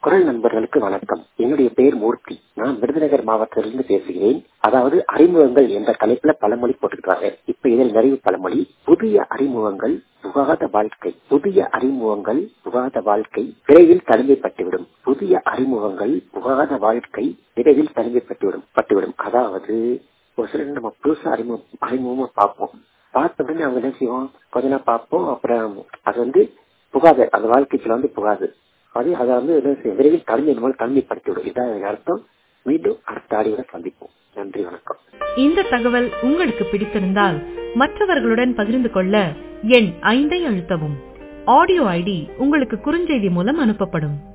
குரல் நண்பர்களுக்கு வணக்கம் என்னுடைய பெயர் மூர்த்தி நான் விருதுநகர் மாவட்டத்திலிருந்து பேசுகிறேன் அதாவது அறிமுகங்கள் என்ற தலைப்புல பழமொழி போட்டுக்கிறாங்க இப்ப இதில் நிறைவு பழமொழி புதிய அறிமுகங்கள் புகாத வாழ்க்கை புதிய அறிமுகங்கள் புகாத வாழ்க்கை விரைவில் தனிமைப்பட்டுவிடும் புதிய அறிமுகங்கள் புகாத வாழ்க்கை விரைவில் தனிமைப்பட்டுவிடும் பட்டுவிடும் அதாவது ஒரு சிலர் நம்ம புதுசா அறிமுகம் அறிமுகமா பார்ப்போம் பார்த்த உடனே அவங்க என்ன செய்வோம் கொஞ்ச நேரம் பார்ப்போம் அப்புறம் அது வந்து புகாது அந்த வாழ்க்கைக்குள்ள வந்து புகாது அது அதை வந்து என்ன செய்யும்? விரைவில் தனிமை மூலம் தனிமைப்படுத்திவிடும் இதான் இதன் அர்த்தம் மீண்டும் அடுத்த ஆடியோட சந்திப்போம் நன்றி வணக்கம் இந்த தகவல் உங்களுக்கு பிடித்திருந்தால் மற்றவர்களுடன் பகிர்ந்து கொள்ள எண் ஐந்தை அழுத்தவும் ஆடியோ ஐடி உங்களுக்கு குறுஞ்செய்தி மூலம் அனுப்பப்படும்